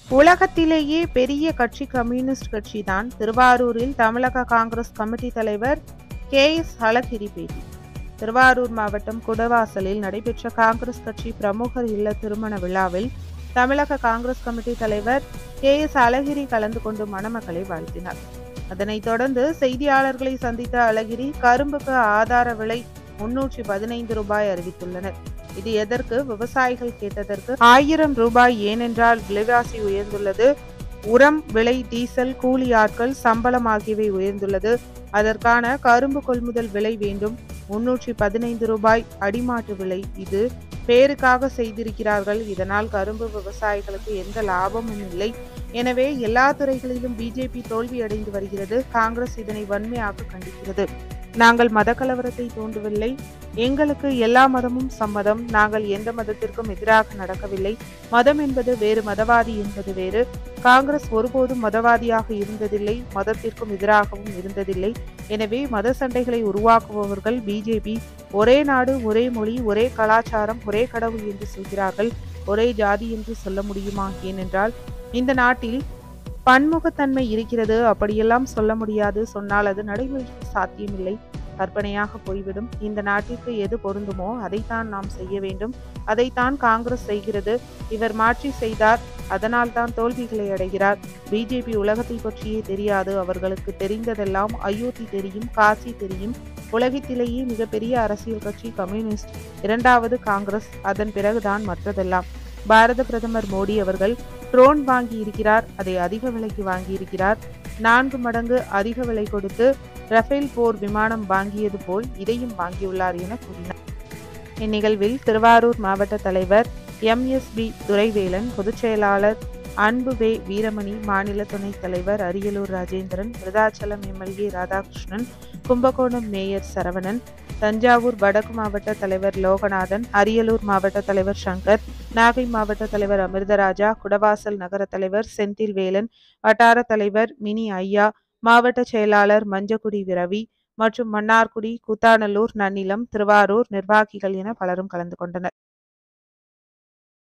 உலகத்திலேயே பெரிய கட்சி கம்யூனிஸ்ட் கட்சி தான் திருவாரூரில் தமிழக காங்கிரஸ் கமிட்டி தலைவர் கே எஸ் அழகிரி பேட்டி திருவாரூர் மாவட்டம் குடவாசலில் நடைபெற்ற காங்கிரஸ் கட்சி பிரமுகர் இல்ல திருமண விழாவில் தமிழக காங்கிரஸ் கமிட்டி தலைவர் கே எஸ் அழகிரி கலந்து கொண்டு மணமக்களை வாழ்த்தினார் அதனைத் தொடர்ந்து செய்தியாளர்களை சந்தித்த அழகிரி கரும்புக்கு ஆதார விலை முன்னூற்றி பதினைந்து ரூபாய் அறிவித்துள்ளனர் இது எதற்கு விவசாயிகள் கேட்டதற்கு ஆயிரம் ரூபாய் ஏனென்றால் விலைவாசி உயர்ந்துள்ளது உரம் விலை டீசல் கூலி ஆட்கள் சம்பளம் ஆகியவை உயர்ந்துள்ளது அதற்கான கரும்பு கொள்முதல் விலை வேண்டும் முன்னூற்றி பதினைந்து ரூபாய் அடிமாட்டு விலை இது பேருக்காக செய்திருக்கிறார்கள் இதனால் கரும்பு விவசாயிகளுக்கு எந்த லாபமும் இல்லை எனவே எல்லா துறைகளிலும் பிஜேபி தோல்வியடைந்து வருகிறது காங்கிரஸ் இதனை வன்மையாக கண்டிக்கிறது நாங்கள் மத கலவரத்தை தூண்டவில்லை எங்களுக்கு எல்லா மதமும் சம்மதம் நாங்கள் எந்த மதத்திற்கும் எதிராக நடக்கவில்லை மதம் என்பது வேறு மதவாதி என்பது வேறு காங்கிரஸ் ஒருபோதும் மதவாதியாக இருந்ததில்லை மதத்திற்கும் எதிராகவும் இருந்ததில்லை எனவே மத சண்டைகளை உருவாக்குபவர்கள் பிஜேபி ஒரே நாடு ஒரே மொழி ஒரே கலாச்சாரம் ஒரே கடவுள் என்று சொல்கிறார்கள் ஒரே ஜாதி என்று சொல்ல முடியுமா ஏனென்றால் இந்த நாட்டில் பன்முகத்தன்மை இருக்கிறது அப்படியெல்லாம் சொல்ல முடியாது சொன்னால் அது நடைமுறைக்கு சாத்தியமில்லை கற்பனையாக போய்விடும் இந்த நாட்டிற்கு எது பொருந்துமோ அதைத்தான் நாம் செய்ய வேண்டும் அதைத்தான் காங்கிரஸ் செய்கிறது இவர் மாற்றி செய்தார் அதனால் தான் தோல்விகளை அடைகிறார் பிஜேபி உலகத்தை பற்றியே தெரியாது அவர்களுக்கு தெரிந்ததெல்லாம் அயோத்தி தெரியும் காசி தெரியும் உலகத்திலேயே மிகப்பெரிய அரசியல் கட்சி கம்யூனிஸ்ட் இரண்டாவது காங்கிரஸ் அதன் பிறகுதான் மற்றதெல்லாம் பாரத பிரதமர் மோடி அவர்கள் ட்ரோன் வாங்கி இருக்கிறார் அதை அதிக விலைக்கு வாங்கி இருக்கிறார் நான்கு மடங்கு அதிக விலை கொடுத்து ரஃபேல் போர் விமானம் வாங்கியது போல் இதையும் வாங்கியுள்ளார் என கூறினார் இந்நிகழ்வில் திருவாரூர் மாவட்ட தலைவர் எம் எஸ் பி துரைவேலன் பொதுச் செயலாளர் அன்பு வே வீரமணி மாநில துணைத் தலைவர் அரியலூர் ராஜேந்திரன் விருதாச்சலம் எம்எல்ஏ ராதாகிருஷ்ணன் கும்பகோணம் மேயர் சரவணன் தஞ்சாவூர் வடக்கு மாவட்ட தலைவர் லோகநாதன் அரியலூர் மாவட்ட தலைவர் சங்கர் நாகை மாவட்ட தலைவர் அமிர்தராஜா குடவாசல் நகர தலைவர் செந்தில் வேலன் வட்டார தலைவர் மினி ஐயா மாவட்ட செயலாளர் மஞ்சக்குடி ரவி மற்றும் மன்னார்குடி கூத்தாநல்லூர் நன்னிலம் திருவாரூர் நிர்வாகிகள் என பலரும் கலந்து கொண்டனர்